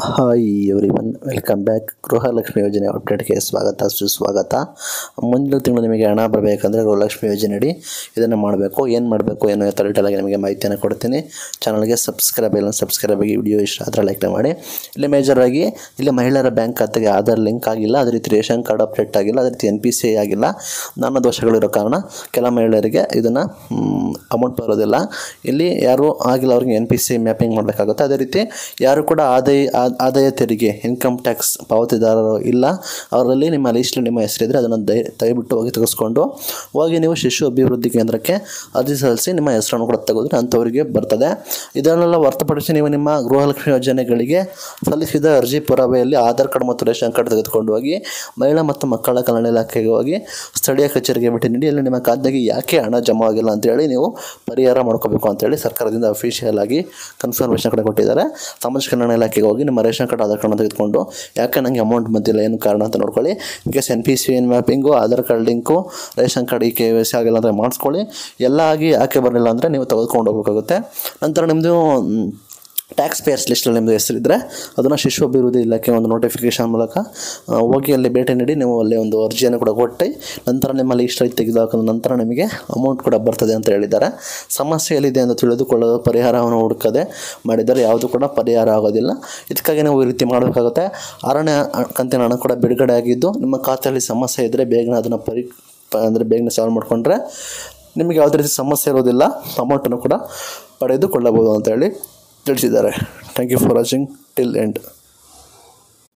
hi everyone welcome back Gruhalakshmi ಯೋಜನೆ ಅಪ್ಡೇಟ್ಗೆ ಸ್ವಾಗತ ಸುಸ್ವಾಗತ ಮುಂದಿನ ತಿಂಗಳು ನಿಮಗೆ ಹಣ ಬರಬೇಕಂದ್ರೆ ಗೃಹಲಕ್ಷ್ಮಿ ಯೋಜನೆ ಅಡಿ ಇದನ್ನು ಮಾಡಬೇಕು ಏನು ಮಾಡಬೇಕು ಏನೋ ತಲೆಟಲಾಗಿ ನಿಮಗೆ ಮಾಹಿತಿಯನ್ನು ಕೊಡ್ತೀನಿ ಚಾನಲ್ಗೆ ಸಬ್ಸ್ಕ್ರೈಬ್ ಇಲ್ಲ ಸಬ್ಸ್ಕ್ರೈಬ್ ಆಗಿ ವಿಡಿಯೋ ಇಷ್ಟ ಆದರೆ ಲೈಕ್ ಮಾಡಿ ಇಲ್ಲಿ ಮೇಜರ್ ಆಗಿ ಇಲ್ಲಿ ಮಹಿಳೆಯರ ಬ್ಯಾಂಕ್ ಖಾತೆಗೆ ಆಧಾರ್ ಲಿಂಕ್ ಆಗಿಲ್ಲ ಅದೇ ರೀತಿ ರೇಷನ್ ಕಾರ್ಡ್ ಅಪ್ಡೇಟ್ ಆಗಿಲ್ಲ ಅದೇ ರೀತಿ ಎನ್ ಪಿ ಸಿ ಆಗಿಲ್ಲ ನಾನಾ ದೋಷಗಳಿರೋ ಕಾರಣ ಕೆಲ ಮಹಿಳೆಯರಿಗೆ ಇದನ್ನು ಅಮೌಂಟ್ ಬರೋದಿಲ್ಲ ಇಲ್ಲಿ ಯಾರು ಆಗಿಲ್ಲ ಅವ್ರಿಗೆ ಎನ್ ಪಿ ಸಿ ಮ್ಯಾಪಿಂಗ್ ಮಾಡಬೇಕಾಗುತ್ತೆ ಅದೇ ರೀತಿ ಯಾರು ಕೂಡ ಆದಾಯ ಆ- ಆದಾಯ ತೆರಿಗೆ ಇನ್ಕಮ್ ಟ್ಯಾಕ್ಸ್ ಪಾವತಿದಾರರು ಇಲ್ಲ ಅವರಲ್ಲಿ ನಿಮ್ಮ ಲಿಸ್ಟಲ್ಲಿ ನಿಮ್ಮ ಹೆಸರಿದ್ರೆ ಅದನ್ನು ದಯ ದಯವಿಟ್ಟು ಹೋಗಿ ತೆಗೆಸ್ಕೊಂಡು ಹೋಗಿ ನೀವು ಶಿಶು ಅಭಿವೃದ್ಧಿ ಕೇಂದ್ರಕ್ಕೆ ಅರ್ಜಿ ಸಲ್ಲಿಸಿ ನಿಮ್ಮ ಹೆಸರನ್ನು ಕೂಡ ತೆಗೆದ್ರೆ ಅಂಥವರಿಗೆ ಬರ್ತದೆ ಇದನ್ನೆಲ್ಲ ಹೊರತುಪಡಿಸಿ ನೀವು ನಿಮ್ಮ ಗೃಹಲಕ್ಷ್ಮಿ ಯೋಜನೆಗಳಿಗೆ ಸಲ್ಲಿಸಿದ ಅರ್ಜಿ ಪುರಾವೆಯಲ್ಲಿ ಆಧಾರ್ ಕಾರ್ಡ್ ಮತ್ತು ರೇಷನ್ ಕಾರ್ಡ್ ತೆಗೆದುಕೊಂಡು ಹೋಗಿ ಮಹಿಳಾ ಮತ್ತು ಮಕ್ಕಳ ಕಲ್ಯಾಣ ಇಲಾಖೆಗೆ ಹೋಗಿ ಸ್ಥಳೀಯ ಕಚೇರಿಗೆ ಭೇಟಿ ನೀಡಿ ಅಲ್ಲಿ ನಿಮ್ಮ ಖಾತೆಗೆ ಯಾಕೆ ಹಣ ಜಮಾ ಆಗಿಲ್ಲ ಅಂತೇಳಿ ನೀವು ಪರಿಹಾರ ಮಾಡ್ಕೋಬೇಕು ಅಂತೇಳಿ ಸರ್ಕಾರದಿಂದ ಅಫಿಷಿಯಲ್ ಆಗಿ ಕನ್ಫರ್ಮೇಷನ್ ಕಡೆ ಕೊಟ್ಟಿದ್ದಾರೆ ಸಾಮಾಜಿಕ ಕಲ್ಯಾಣ ಇಲಾಖೆಗೆ ಹೋಗಿ ನಿಮ್ಮ ರೇಷನ್ ಕಾರ್ಡ್ ಆಧಾರ್ ಕಾರ್ಡ್ನ ತೆಗೆದುಕೊಂಡು ಯಾಕೆ ನನಗೆ ಅಮೌಂಟ್ ಬಂದಿಲ್ಲ ಏನು ಕಾರಣ ಅಂತ ನೋಡ್ಕೊಳ್ಳಿ in case N P C N mapping Aadhaar card link ration card e K Y C ಆಗಿಲ್ಲ ಅಂದರೆ ಮಾಡಿಸ್ಕೊಳ್ಳಿ ಎಲ್ಲ ಆಗಿ ಯಾಕೆ ಬರಲಿಲ್ಲ ಅಂದರೆ ನೀವು ತೆಗೆದುಕೊಂಡು ಹೋಗಬೇಕಾಗುತ್ತೆ ನಂತರ ನಿಮ್ಮದು ಟ್ಯಾಕ್ಸ್ ಪೇಯರ್ಸ್ ಲಿಸ್ಟಲ್ಲಿ ನಿಮ್ಮದು ಹೆಸರಿದ್ದರೆ ಅದನ್ನು ಶಿಶು ಅಭಿವೃದ್ಧಿ ಇಲಾಖೆ ಒಂದು ನೋಟಿಫಿಕೇಷನ್ ಮೂಲಕ ಆ, ಹೋಗಿ ಅಲ್ಲಿ ಭೇಟಿ ನೀಡಿ ನೀವು ಅಲ್ಲಿ ಒಂದು ಅರ್ಜಿಯನ್ನು ಕೂಡ ಕೊಟ್ಟು ನಂತರ ನಿಮ್ಮ ಲಿಸ್ಟಲ್ಲಿ ತೆಗೆದುಹಾಕಿದ ನಂತರ ನಿಮಗೆ ಅಮೌಂಟ್ ಕೂಡ ಬರ್ತದೆ ಅಂತ ಹೇಳಿದ್ದಾರೆ ಸಮಸ್ಯೆ ಎಲ್ಲಿದೆ ಅಂತ ತಿಳಿದುಕೊಳ್ಳಲು ಪರಿಹಾರವನ್ನು ಹುಡುಕದೆ ಮಾಡಿದರೆ ಯಾವುದು ಕೂಡ ಪರಿಹಾರ ಆಗೋದಿಲ್ಲ ಇದಕ್ಕಾಗಿ ನೀವು ಈ ರೀತಿ ಮಾಡಬೇಕಾಗುತ್ತೆ ಆರನೇ ಹ- ಕಂತಿನ ಹಣ ಕೂಡ ಬಿಡುಗಡೆ ಆಗಿದ್ದು ನಿಮ್ಮ ಖಾತೆಯಲ್ಲಿ ಸಮಸ್ಯೆ ಇದ್ದರೆ ಬೇಗನೆ ಅದನ್ನು ಪರಿ ಪ- ಅಂದರೆ ಬೇಗನೆ ಸಾಲ್ವ್ ಮಾಡಿಕೊಂಡ್ರೆ ನಿಮಗೆ ಯಾವುದೇ ರೀತಿ ಸಮಸ್ಯೆ ಇರೋದಿಲ್ಲ ಅಮೌಂಟನ್ನು ಕೂಡ ಪಡೆದುಕೊಳ್ಳಬಹುದು ಅಂತ ಹೇಳಿ ತಿಳಿಸಿದ್ದಾರೆ thank you for watching till end